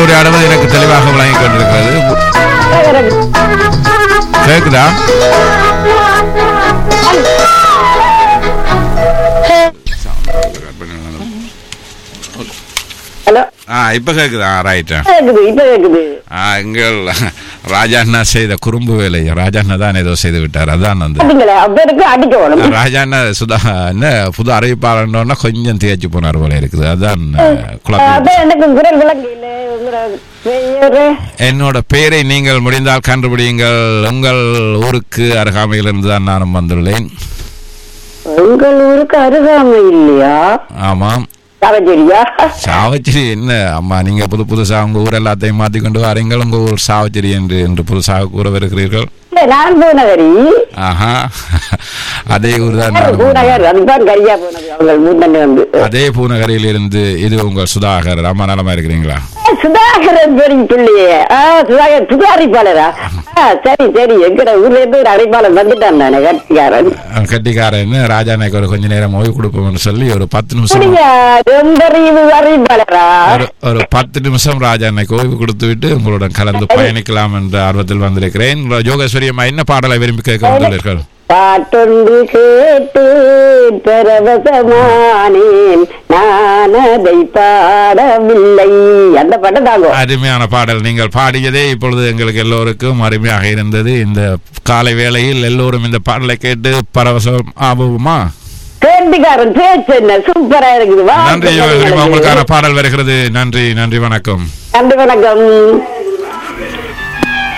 உரையாடுவது எனக்கு தெளிவாக விளங்கிக் கொண்டிருக்கிறது கேக்குதா ஹலோ ஆ இப்ப கேக்குதா ரைட் கேக்குது இப்ப கேக்குது எங்கள் ராஜாண்ணா செய்த குறும்பு வேலை ராஜாண்ணா தான் ஏதோ செய்து விட்டார் அதான் அந்த அப்படிங்களா அப்பருக்கு அடிக்கணும் ராஜாண்ணா சுதா என்ன புது அறிவிப்பாளர்னா கொஞ்சம் தேய்ச்சி போனார் போல இருக்குது அதான் குழப்பம் அதான் எனக்கு குரல் விளங்கு இல்ல உங்களோட பெயரு என்னோட பெயரை நீங்கள் முடிந்தால் கண்டுபிடியுங்கள் உங்கள் ஊருக்கு அருகாமையிலிருந்து தான் நானும் வந்துள்ளேன் உங்கள் ஊருக்கு அருகாமை இல்லையா ஆமாம் சாவச்சேரியா சாவச்சேரி என்ன அம்மா நீங்க புது புதுசா உங்க ஊர் எல்லாத்தையும் மாத்தி கொண்டு வரீங்கள் உங்க ஊர் சாவச்சேரி என்று என்று புதுசாக கூற வருகிறீர்கள் இல்ல நான் பூநகரி ஆஹா அதே ஊர் தான் யாரு நானும் பூநகர் அதுதான் கரியா போனது அவங்க மூத்தண்ணி வந்து அதே பூநகரில் இருந்து இது உங்கள் சுதாகர் அம்மா நலமா இருக்கிறீங்களா சுதாகரன் பெரிய பிள்ளையே ஆ சுதாகர் புது அறிப்பாளரா ஆ சரி சரி எங்கட ஊர்ல இருந்து ஒரு அறிப்பாளர் வந்துட்டான் நானே கட்சிக்காரன் அஹ் கட்டிக்காரன் ராஜா நாய்க்கு ஒரு கொஞ்ச நேரம் ஓய்வு கொடுப்போம்னு சொல்லி ஒரு பத்து நிமிஷம் புரியா ரொம்ப அறிவு அறிப்பாளரா ஒரு ஒரு பத்து நிமிஷம் ராஜா அன்னைக்கு ஓய்வு கொடுத்து விட்டு உங்களுடன் கலந்து பயணிக்கலாம் என்ற ஆர்வத்தில் வந்திருக்கிறேன் உங்கள் யோகேஸ்வரியம்மா என்ன பாடலை விரும்பி கேட்க வந்துள்ளீர்கள் பாட்டொன்று கேட்டு பரவசமானேன் நான் அதை பாடவில்லை அந்த பாட்டை தாங்க அருமையான பாடல் நீங்கள் பாடியதே இப்பொழுது எங்களுக்கு எல்லோருக்கும் அருமையாக இருந்தது இந்த காலை வேளையில் எல்லோரும் இந்த பாடலை கேட்டு பரவசம் ஆகுமா கேட்டுக்காரன் பேச்சு என்ன சூப்பரா இருக்குது வா நன்றி யோகேஸ்வரியம்மா உங்களுக்கான பாடல் வருகிறது நன்றி நன்றி வணக்கம் நன்றி வணக்கம்